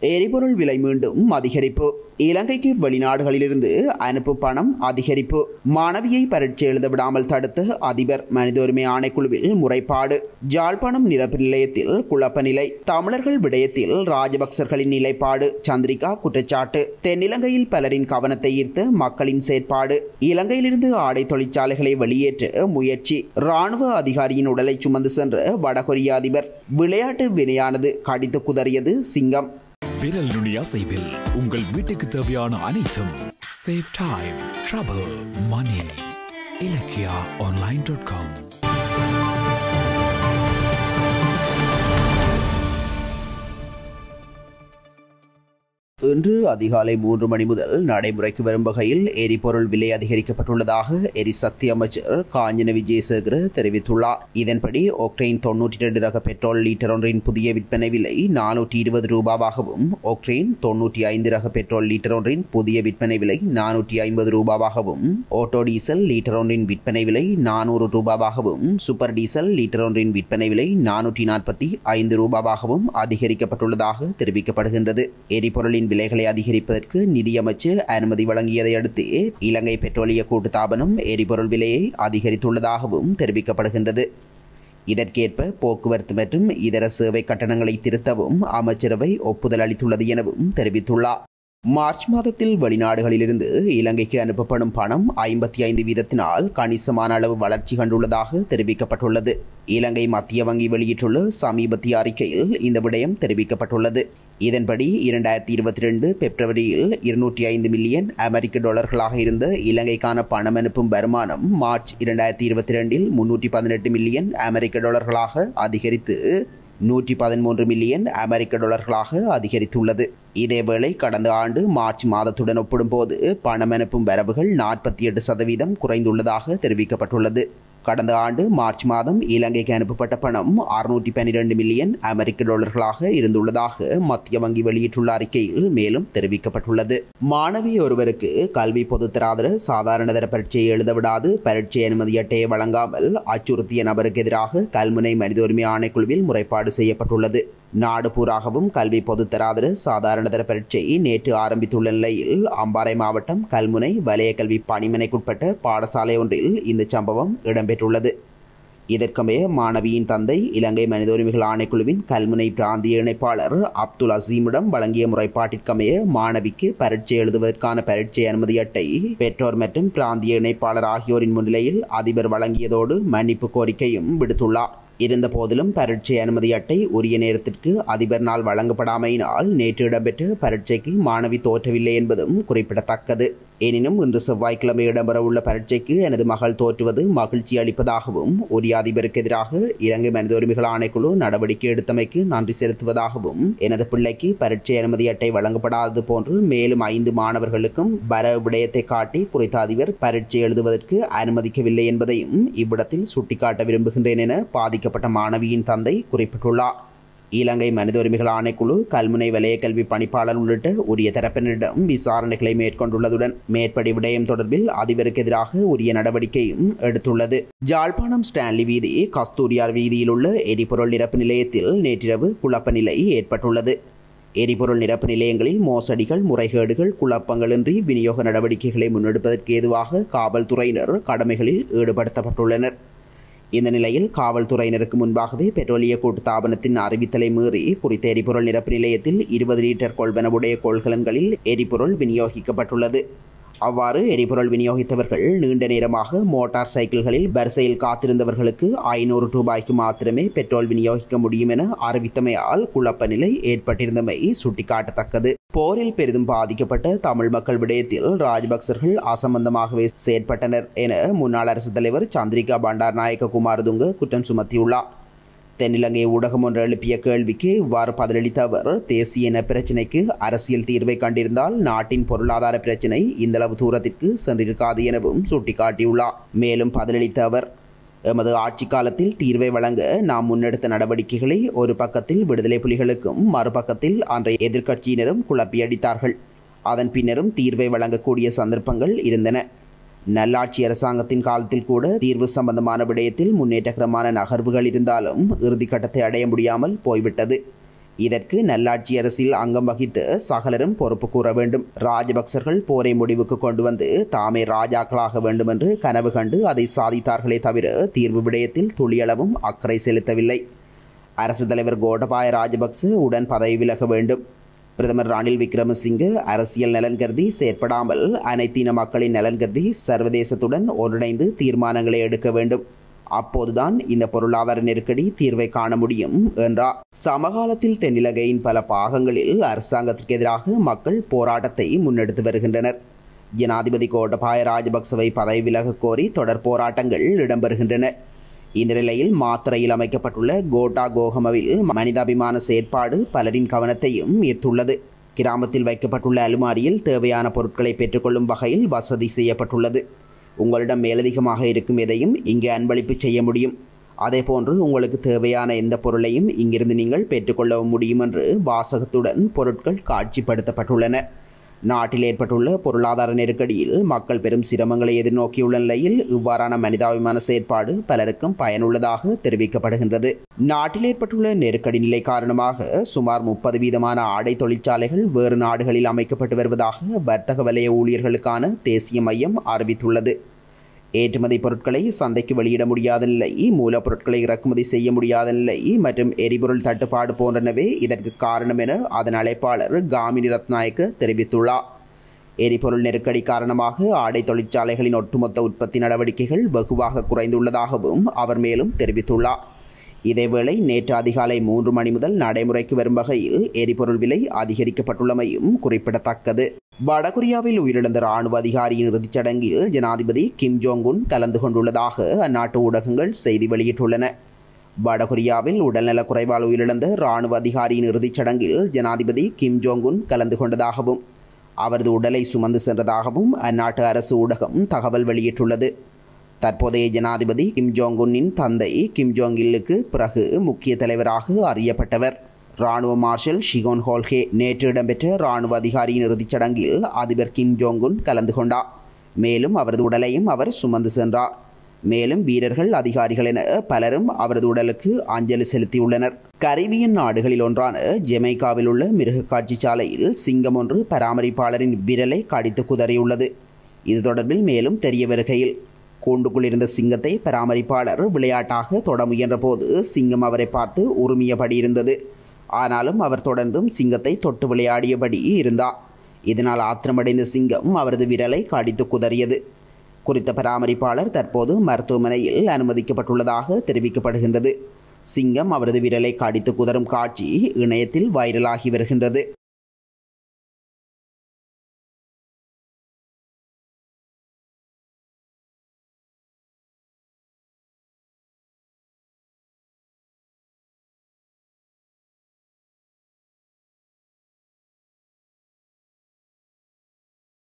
எரிபொருள் விலை மீண்டும் அதிகரிப்பு இலங்கைக்கு வெளிநாடுகளிலிருந்து அனுப்பும் பணம் அதிகரிப்பு மாணவியை பரீட்சை எழுத விடாமல் தடுத்த அதிபர் மனித உரிமை ஆணைக்குழுவில் முறைப்பாடு ஜாழ்ப்பாணம் நிரப்பு நிலையத்தில் குழப்ப நிலை தமிழர்கள் விடயத்தில் ராஜபக்சர்களின் நிலைப்பாடு சந்திரிகா குற்றச்சாட்டு தென்னிலங்கையில் பலரின் கவனத்தை ஈர்த்த மக்களின் செயற்பாடு இலங்கையிலிருந்து ஆடை தொழிற்சாலைகளை வெளியேற்ற முயற்சி ராணுவ அதிகாரியின் உடலை சுமந்து சென்ற வடகொரிய அதிபர் விளையாட்டு வினையானது கடித்து குதறியது சிங்கம் விரல் நுனி அசைவில் உங்கள் வீட்டுக்கு தேவையான அனைத்தும் save time trouble money Ilakkiya online dot com இன்று அதிகாலை மூன்று மணி முதல் நடைமுறைக்கு வரும் வகையில் எரிபொருள் விலை அதிகரிக்கப்பட்டுள்ளதாக எரிசக்தி அமைச்சர் காஞ்சன விஜயசேகர தெரிவித்துள்ளார் இதன்படி ஒக்ரைன் தொன்னூற்றி இரண்டு ரக பெட்ரோல் லீட்டர் ஒன்றின் புதிய விற்பனை விலை நானூற்றி இருபது ரூபாவாகவும் ஒக்ரைன் தொன்னூற்றி ஐந்து ரக பெட்ரோல் லீட்டர் ஒன்றின் புதிய விற்பனை விலை நானூற்றி ஐம்பது ரூபாவாகவும் ஓட்டோ டீசல் லீட்டர் ஒன்றின் விற்பனை விலை நானூறு ரூபாவாகவும் சூப்பர் டீசல் லீட்டர் ஒன்றின் விற்பனை விலை நானூற்றி நாற்பத்தி ஐந்து ரூபாவாகவும் அதிகரிக்கப்பட்டுள்ளதாக தெரிவிக்கப்படுகின்றது எரிபொருளின் விலைகளை அதிகரிப்பதற்கு நிதியமைச்சு அனுமதி வழங்கியதை அடுத்து இலங்கை பெட்ரோலிய கூட்டுத்தாபனம் எரிபொருள் விலையை அதிகரித்துள்ளதாகவும் தெரிவிக்கப்படுகின்றது இதற்கேற்ப போக்குவரத்து மற்றும் இதர சேவை கட்டணங்களை திருத்தவும் அமைச்சரவை ஒப்புதல் அளித்துள்ளது எனவும் தெரிவித்துள்ளார் மார்ச் மாதத்தில் வெளிநாடுகளிலிருந்து இலங்கைக்கு அனுப்பப்படும் பணம் ஐம்பத்தி ஐந்து வீதத்தினால் கணிசமான அளவு வளர்ச்சி கண்டுள்ளதாக தெரிவிக்கப்பட்டுள்ளது இலங்கை மத்திய வங்கி வெளியிட்டுள்ள சமீபத்திய அறிக்கையில் இந்த விடயம் தெரிவிக்கப்பட்டுள்ளது இதன்படி இரண்டாயிரத்தி இருபத்தி ரெண்டு பிப்ரவரியில் இருநூற்றி ஐந்து மில்லியன் அமெரிக்க டாலர்களாக இருந்த இலங்கைக்கான பணம் அனுப்பும் வருமானம் மார்ச் இரண்டாயிரத்தி இருபத்தி ரெண்டில் முன்னூற்றி பதினெட்டு மில்லியன் அமெரிக்க டாலர்களாக அதிகரித்து நூற்றி பதிமூன்று மில்லியன் அமெரிக்க டாலர்களாக அதிகரித்துள்ளது இதேவேளை கடந்த ஆண்டு மார்ச் மாதத்துடன் ஒப்பிடும்போது பணம் அனுப்பும் வரவுகள் நாற்பத்தி எட்டு சதவீதம் குறைந்துள்ளதாக தெரிவிக்கப்பட்டுள்ளது கடந்த ஆண்டு மார்ச் மாதம் இலங்கைக்கு அனுப்பப்பட்ட பணம் அறுநூற்றி பன்னிரண்டு மில்லியன் அமெரிக்க டாலர்களாக இருந்துள்ளதாக மத்திய வங்கி வெளியிட்டுள்ள அறிக்கையில் மேலும் தெரிவிக்கப்பட்டுள்ளது மாணவி ஒருவருக்கு கல்வி பொதுத்தராதர சாதாரண தர பரீட்சையை எழுத விடாது பரீட்சை அனுமதி அட்டையை வழங்காமல் அச்சுறுத்திய நபருக்கு எதிராக கல்முனை மனித உரிமை ஆணைக்குழுவில் முறைப்பாடு செய்யப்பட்டுள்ளது நாடு பூராகவும் கல்வி பொதுத்தராதர சாதாரணதர பரீட்சை நேற்று ஆரம்பித்துள்ள நிலையில் அம்பாறை மாவட்டம் கல்முனை வலய கல்வி பணிமனைக்குட்பட்ட பாடசாலை ஒன்றில் இந்த சம்பவம் இடம்பெற்றுள்ளது இதற்கமைய மாணவியின் தந்தை இலங்கை மனித உரிமைகள் ஆணைக்குழுவின் கல்முனை பிராந்திய இணைப்பாளர் அப்துல் அசீமிடம் வழங்கிய முறைப்பாட்டிற்கமைய மாணவிக்கு பரீட்சை எழுதுவதற்கான பரீட்சை அனுமதி அட்டை பெற்றோர் மற்றும் பிராந்திய இணைப்பாளர் ஆகியோரின் முன்னிலையில் அதிபர் வழங்கியதோடு மன்னிப்பு கோரிக்கையும் விடுத்துள்ளார் இருந்த போதிலும் பரீட்சை அனுமதி அட்டை உரிய நேரத்திற்கு அதிபர் நாள் வழங்கப்படாமையினால் நேற்று இடம்பெற்ற பரீட்சைக்கு மாணவி தோற்றவில்லை என்பதும் குறிப்பிடத்தக்கது எனினும் இன்று செவ்வாய்க்கிழமை இடம்பெறவுள்ள பரீட்சைக்கு எனது மகள் தோற்றுவது மகிழ்ச்சி அளிப்பதாகவும் உரிய அதிபருக்கு எதிராக இலங்கை மனித உரிமைகள் ஆணைக்குழு நடவடிக்கை எடுத்தமைக்கு நன்றி செலுத்துவதாகவும் எனது பிள்ளைக்கு பரீட்சை அனுமதி அட்டை வழங்கப்படாதது போன்று மேலும் ஐந்து மாணவர்களுக்கும் வர விடயத்தை காட்டி குறித்த அதிபர் பரீட்சை எழுதுவதற்கு அனுமதிக்கவில்லை என்பதையும் இவ்விடத்தில் சுட்டிக்காட்ட விரும்புகின்றேன் என பாதிக்கப்பட்ட மாணவியின் தந்தை குறிப்பிட்டுள்ளார் இலங்கை மனித உரிமைகள் ஆணைக்குழு கல்முனை வலய கல்வி பணிப்பாளர் உள்ளிட்ட உரிய தரப்பினரிடம் விசாரணைகளை மேற்கொண்டுள்ளதுடன் மேற்படி விடயம் தொடர்பில் அதிபருக்கு எதிராக உரிய நடவடிக்கையும் எடுத்துள்ளது ஜாழ்ப்பாணம் ஸ்டான்லி வீதி கஸ்தூரியார் வீதியில் உள்ள எரிபொருள் நிரப்பு நிலையத்தில் நேற்றிரவு குழப்ப நிலை ஏற்பட்டுள்ளது எரிபொருள் நிரப்பு நிலையங்களில் மோசடிகள் முறைகேடுகள் குழப்பங்களின்றி விநியோக நடவடிக்கைகளை முன்னெடுப்பதற்கு ஏதுவாக காவல்துறையினர் கடமைகளில் ஈடுபடுத்தப்பட்டுள்ளனர் இந்த நிலையில் காவல்துறையினருக்கு முன்பாகவே பெட்ரோலிய கூட்டுத்தாபனத்தின் அறிவித்தலை மீறி குறித்த எரிபொருள் நிரப்பு நிலையத்தில் இருபது லிட்டர் கொள்வனவுடைய கொள்கலன்களில் எரிபொருள் விநியோகிக்கப்பட்டுள்ளது அவ்வாறு எரிபொருள் விநியோகித்தவர்கள் நீண்ட நேரமாக மோட்டார் சைக்கிள்களில் வரிசையில் காத்திருந்தவர்களுக்கு ஐநூறு ரூபாய்க்கு மாத்திரமே பெட்ரோல் விநியோகிக்க முடியும் என அறிவித்தமையால் குழப்ப நிலை ஏற்பட்டிருந்தமை சுட்டிக்காட்டத்தக்கது போரில் பெரிதும் பாதிக்கப்பட்ட தமிழ் மக்கள் விடயத்தில் ராஜபக்சர்கள் அசம்பந்தமாகவே செயற்பட்டனர் என முன்னாள் அரசுத் தலைவர் சந்திரிகா பண்டார் நாயக்க குமாரதுங்க குற்றம் சுமத்தியுள்ளார் தென்னிலங்கை ஊடகம் ஒன்று எழுப்பிய கேள்விக்கு இவ்வாறு பதிலளித்த அவர் தேசிய இன பிரச்சினைக்கு அரசியல் தீர்வை கண்டிருந்தால் நாட்டின் பொருளாதார பிரச்சினை இந்தளவு தூரத்திற்கு சென்றிருக்காது எனவும் சுட்டிக்காட்டியுள்ளார் மேலும் பதிலளித்த அவர் எமது ஆட்சி காலத்தில் தீர்வை வழங்க நாம் முன்னெடுத்த நடவடிக்கைகளை ஒரு பக்கத்தில் விடுதலை புலிகளுக்கும் மறுபக்கத்தில் அன்றைய எதிர்க்கட்சியினரும் குழப்பியடித்தார்கள் அதன் பின்னரும் தீர்வை வழங்கக்கூடிய சந்தர்ப்பங்கள் இருந்தன நல்லாட்சி அரசாங்கத்தின் காலத்தில் கூட தீர்வு சம்பந்தமான விடயத்தில் முன்னேற்றகரமான நகர்வுகள் இருந்தாலும் இறுதிக்கட்டத்தை அடைய முடியாமல் போய்விட்டது இதற்கு நல்லாட்சி அரசில் அங்கம் வகித்து சகலரும் பொறுப்பு கூற வேண்டும் ராஜபக்சர்கள் போரை முடிவுக்கு கொண்டு வந்து தாமே ராஜாக்களாக வேண்டும் என்று கனவு கண்டு அதை சாதித்தார்களே தவிர தீர்வு விடயத்தில் துளியளவும் அக்கறை செலுத்தவில்லை அரசு தலைவர் கோடபாய ராஜபக்ச உடன் பதவி விலக வேண்டும் பிரதமர் ரணில் விக்ரமசிங்கே அரசியல் நலன் கருதி செயற்படாமல் அனைத்தின மக்களின் நலன் கருதி சர்வதேசத்துடன் ஒன்றிணைந்து தீர்மானங்களை எடுக்க வேண்டும் அப்போதுதான் இந்த பொருளாதார நெருக்கடி தீர்வை காண முடியும் என்றார் சமகாலத்தில் தென்னிலங்கையின் பல பாகங்களில் அரசாங்கத்திற்கு எதிராக மக்கள் போராட்டத்தை முன்னெடுத்து வருகின்றனர் ஜனாதிபதி கோட்டபாய ராஜபக்சவை பதவி விலக கோரி தொடர் போராட்டங்கள் இடம்பெறுகின்றன இந்த நிலையில் மாத்திரையில் அமைக்கப்பட்டுள்ள கோட்டா கோகமவில் மனிதாபிமான செயற்பாடு பலரின் கவனத்தையும் ஈர்த்துள்ளது கிராமத்தில் வைக்கப்பட்டுள்ள அலுமாரியில் தேவையான பொருட்களை பெற்றுக்கொள்ளும் வகையில் வசதி செய்யப்பட்டுள்ளது உங்களிடம் மேலதிகமாக இருக்கும் எதையும் இங்கு அன்பளிப்பு செய்ய முடியும் அதேபோன்று உங்களுக்கு தேவையான எந்த பொருளையும் இங்கிருந்து நீங்கள் பெற்றுக்கொள்ளவும் முடியும் என்று வாசகத்துடன் பொருட்கள் காட்சிப்படுத்தப்பட்டுள்ளன நாட்டில் ஏற்பட்டுள்ள பொருளாதார நெருக்கடியில் மக்கள் பெரும் சிரமங்களை எதிர்நோக்கியுள்ள நிலையில் இவ்வாறான மனிதாபிமான செயற்பாடு பலருக்கும் பயனுள்ளதாக தெரிவிக்கப்படுகின்றது நாட்டில் ஏற்பட்டுள்ள நெருக்கடி நிலை காரணமாக சுமார் முப்பது வீதமான ஆடை தொழிற்சாலைகள் வேறு நாடுகளில் அமைக்கப்பட்டு வருவதாக வர்த்தக வலய ஊழியர்களுக்கான தேசிய மையம் அறிவித்துள்ளது ஏற்றுமதி பொருட்களை சந்தைக்கு வெளியிட முடியாத நிலை மூலப்பொருட்களை இறக்குமதி செய்ய முடியாத நிலை மற்றும் எரிபொருள் தட்டுப்பாடு போன்றனவே இதற்கு காரணம் என அதன் அழைப்பாளர் காமினி ரத்நாயக்க தெரிவித்துள்ளார் எரிபொருள் நெருக்கடி காரணமாக ஆடை தொழிற்சாலைகளின் ஒட்டுமொத்த உற்பத்தி நடவடிக்கைகள் வெகுவாக குறைந்துள்ளதாகவும் அவர் மேலும் தெரிவித்துள்ளார் இதேவேளை நேற்று அதிகாலை மூன்று மணி முதல் நடைமுறைக்கு வரும் வகையில் எரிபொருள் விலை அதிகரிக்கப்பட்டுள்ளமையும் குறிப்பிடத்தக்கது வடகொரியாவில் உயிரிழந்த ராணுவ அதிகாரியின் இறுதிச் சடங்கில் ஜனாதிபதி கிம் ஜோங் உன் கலந்து கொண்டுள்ளதாக அந்நாட்டு ஊடகங்கள் செய்தி வெளியிட்டுள்ளன வடகொரியாவில் உடல்நலக் குறைவால் உயிரிழந்த ராணுவ அதிகாரியின் இறுதிச் சடங்கில் ஜனாதிபதி கிம் ஜோங் உன் கலந்து கொண்டதாகவும் அவரது உடலை சுமந்து சென்றதாகவும் அந்நாட்டு அரசு ஊடகம் தகவல் வெளியிட்டுள்ளது தற்போதைய ஜனாதிபதி கிம் ஜோங் உன்னின் தந்தை கிம் ஜோங் இல்லுக்கு பிறகு முக்கிய தலைவராக அறியப்பட்டவர் ராணுவ மார்ஷல் ஷிகோன் ஹோல்ஹே நேற்று இடம்பெற்ற ராணுவ அதிகாரியின் இறுதிச் சடங்கில் அதிபர் கிம் ஜோங் உன் கலந்து கொண்டார் மேலும் அவரது உடலையும் அவர் சுமந்து சென்றார் மேலும் வீரர்கள் அதிகாரிகள் என பலரும் அவரது உடலுக்கு அஞ்சலி செலுத்தியுள்ளனர் கரீபியன் நாடுகளில் ஒன்றான ஜெமைக்காவில் உள்ள மிருக காட்சி சாலையில் சிங்கம் ஒன்று பராமரிப்பாளரின் விரலை கடித்து குதறியுள்ளது இது தொடர்பில் மேலும் தெரிய வருகையில் கூண்டுக்குள் இருந்த சிங்கத்தை பராமரிப்பாளர் விளையாட்டாக தொட முயன்றபோது சிங்கம் அவரை பார்த்து உருமியபடி இருந்தது ஆனாலும் அவர் தொடர்ந்தும் சிங்கத்தை தொட்டு விளையாடியபடி இருந்தார் இதனால் ஆத்திரமடைந்த சிங்கம் அவரது விரலை கடித்து குதறியது குறித்த பராமரிப்பாளர் தற்போது மருத்துவமனையில் அனுமதிக்கப்பட்டுள்ளதாக தெரிவிக்கப்படுகின்றது சிங்கம் அவரது விரலை கடித்து குதறும் காட்சி இணையத்தில் வைரலாகி வருகின்றது